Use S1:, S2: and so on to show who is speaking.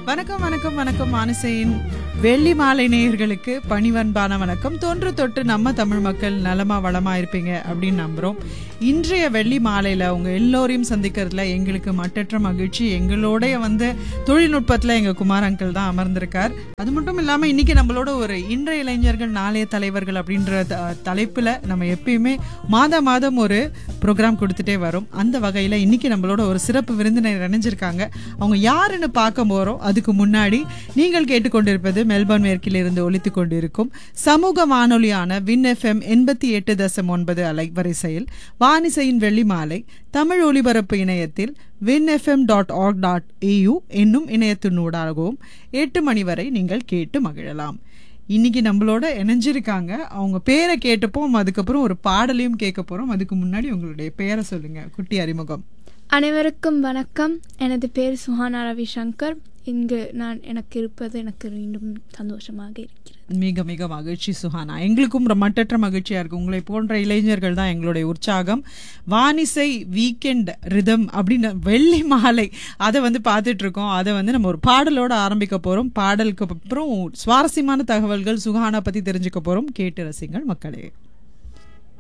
S1: வணக்கம் வணக்கம் வணக்கம் மானசையின் வெள்ளி மாலை நேயர்களுக்கு பணிவன்பான வணக்கம் தொன்று தொட்டு நம்ம தமிழ் மக்கள் நலமா வளமா இருப்பீங்க அப்படின்னு நம்புறோம் இன்றைய வெள்ளி மாலையில உங்க எல்லோரையும் சந்திக்கிறதுல எங்களுக்கு மட்டற்ற மகிழ்ச்சி எங்களோடைய வந்து தொழில்நுட்பத்துல எங்க குமார் அங்கிள் தான் அமர்ந்திருக்கார் அது மட்டும் இல்லாம இன்னைக்கு நம்மளோட ஒரு இன்றைய இளைஞர்கள் நாளைய தலைவர்கள் அப்படின்ற த- தலைப்புல நம்ம எப்பயுமே மாதம் மாதம் ஒரு ப்ரோக்ராம் கொடுத்துட்டே வரும் அந்த வகையில இன்னைக்கு நம்மளோட ஒரு சிறப்பு விருந்தினர் இணைஞ்சிருக்காங்க அவங்க யாருன்னு பார்க்க போறோம் அதுக்கு முன்னாடி நீங்கள் கேட்டுக்கொண்டிருப்பது மெல்பர்ன் மேற்கில் இருந்து ஒலித்துக் கொண்டிருக்கும் சமூக வானொலியான வின் எஃப்எம் எண்பத்தி எட்டு தசம் ஒன்பது அலைவரிசையில் வானிசையின் வெள்ளி மாலை தமிழ் ஒலிபரப்பு இணையத்தில் win FM dot org dot AU என்னும் இணையத்தினூடாகவும் எட்டு மணி வரை நீங்கள் கேட்டு மகிழலாம் இன்னைக்கு நம்மளோட இணைஞ்சிருக்காங்க அவங்க பேரை கேட்டுப்போம் அதுக்கப்புறம் ஒரு பாடலையும் கேட்க போறோம் அதுக்கு முன்னாடி உங்களுடைய பேரை சொல்லுங்க குட்டி அறிமுகம்
S2: அனைவருக்கும் வணக்கம் எனது பேர் சுஹானா ரவிசங்கர் இங்கு நான் எனக்கு இருப்பது எனக்கு மீண்டும் சந்தோஷமாக இருக்கிறது
S1: மிக மிக மகிழ்ச்சி சுஹானா எங்களுக்கும் ரொம்ப மட்டற்ற மகிழ்ச்சியா இருக்கு உங்களை போன்ற இளைஞர்கள் தான் எங்களுடைய உற்சாகம் வானிசை வீக்கெண்ட் ரிதம் அப்படின்னு வெள்ளி மாலை அதை வந்து பார்த்துட்டு இருக்கோம் அதை வந்து நம்ம ஒரு பாடலோட ஆரம்பிக்க போறோம் பாடலுக்கு அப்புறம் சுவாரஸ்யமான தகவல்கள் சுஹானா பத்தி தெரிஞ்சுக்க போறோம் கேட்டு ரசிங்கள் மக்களே